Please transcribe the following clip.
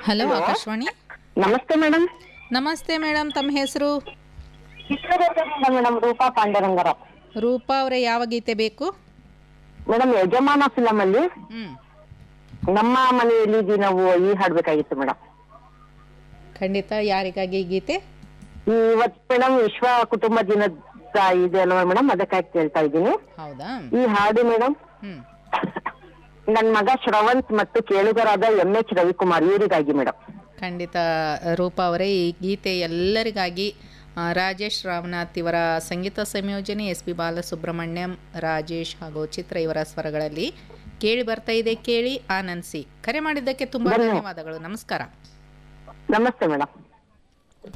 hello Akashvani ನಮಸ್ತೆ madam ನಮಸ್ತೆ madam ತಮ್ಮ ಹೆಸರು ಚಿತ್ರದುರ್ಗದಿಂದ ಮೇಡಮ್ ರೂಪಾ ಪಾಂಡುರಂಗರಾವ್ ರೂಪಾ ಅವರೇ ಯಾವ ಗೀತೆ ಬೇಕು ಮೇಡಮ್ ಯಜಮಾನ ಫಿಲಮ್ ಅಲ್ಲಿ ಹ್ಞೂ ನಮ್ಮ ಮನೆಯಲ್ಲಿ ಇದು ನಾವು ಈ ಹಾಡ್ಬೇಕಾಗಿತ್ತು ಮೇಡಮ್ ಖಂಡಿತ ಯಾರಿಗಾಗಿ ಈ ಗೀತೆ ಇವತ್ತು ಮೇಡಮ್ ವಿಶ್ವ ಕುಟುಂಬ ದಿನದ ಇದೆ ಅಲ್ವಾ ಮೇಡಮ್ ಅದಕ್ಕಾಗಿ ಕೇಳ್ತಾ ಇದ್ದೀನಿ ಹೌದಾ ಈ ಹಾಡು ಮೇಡಮ್ ಹ್ಞೂ ನನ್ನ ಮಗ ಶ್ರವಂತ್ ಮತ್ತು ಕೇಳುಗರಾದ ಎಂ ಎಚ್ ರವಿಕುಮಾರ್ ಇವರಿಗಾಗಿ ಮೇಡಮ್ ಖಂಡಿತ ರೂಪಾ ಅವರೇ ಈ ಗೀತೆ ಎಲ್ಲರಿಗಾಗಿ ಆ, ರಾಜೇಶ್ ರಾಮನಾಥ್ ಇವರ ಸಂಗೀತ ಸಂಯೋಜನೆ ಎಸ್ ಪಿ ಬಾಲಸುಬ್ರಹ್ಮಣ್ಯಂ ರಾಜೇಶ್ ಹಾಗೂ ಚಿತ್ರ ಇವರ ಸ್ವರಗಳಲ್ಲಿ ಕೇಳಿ ಬರ್ತಾ ಇದೆ ಕೇಳಿ ಆನಂದಿಸಿ ಕರೆ ಮಾಡಿದ್ದಕ್ಕೆ ತುಂಬ ಧನ್ಯವಾದಗಳು ನಮಸ್ಕಾರ ನಮಸ್ತೆ ಮೇಡಮ್